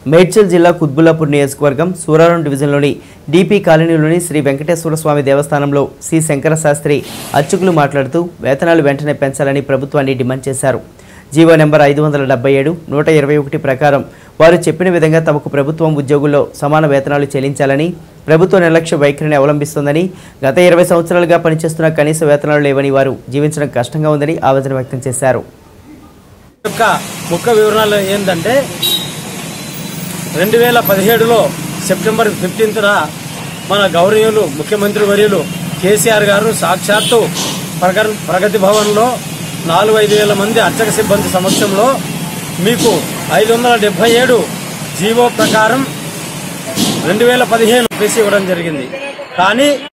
మేడ్చల్ జిల్లా కుత్బుల్లాపూర్ నియోజకవర్గం సూరారం డివిజన్లోని డిపి కాలనీలోని శ్రీ వెంకటేశ్వర స్వామి దేవస్థానంలో సి శంకర శాస్త్రి అర్చకులు మాట్లాడుతూ వేతనాలు వెంటనే పెంచాలని ప్రభుత్వాన్ని డిమాండ్ చేశారు జీవో నెంబర్ ఐదు వందల డెబ్బై ఏడు నూట ఇరవై ఒకటి ప్రకారం వారు చెప్పిన విధంగా తమకు ప్రభుత్వం ఉద్యోగుల్లో సమాన వేతనాలు చెల్లించాలని ప్రభుత్వ నిర్లక్ష్య వైఖరిని అవలంబిస్తోందని గత ఇరవై సంవత్సరాలుగా పనిచేస్తున్న కనీస వేతనాలు లేవని వారు జీవించడం కష్టంగా ఉందని ఆవేదన వ్యక్తం చేశారు యొక్క ముఖ్య వివరణలు ఏంటంటే రెండు వేల పదిహేడులో సెప్టెంబర్ ఫిఫ్టీన్త్న మన గౌరవీయులు ముఖ్యమంత్రి వర్యులు కేసీఆర్ గారు సాక్షాత్తు ప్రగ ప్రగతి భవన్లో నాలుగు ఐదు వేల మంది అర్చక సిబ్బంది సమక్షంలో మీకు ఐదు వందల డెబ్బై ఏడు జీవో ప్రకారం రెండు వేల పదిహేను వేసి ఇవ్వడం జరిగింది కానీ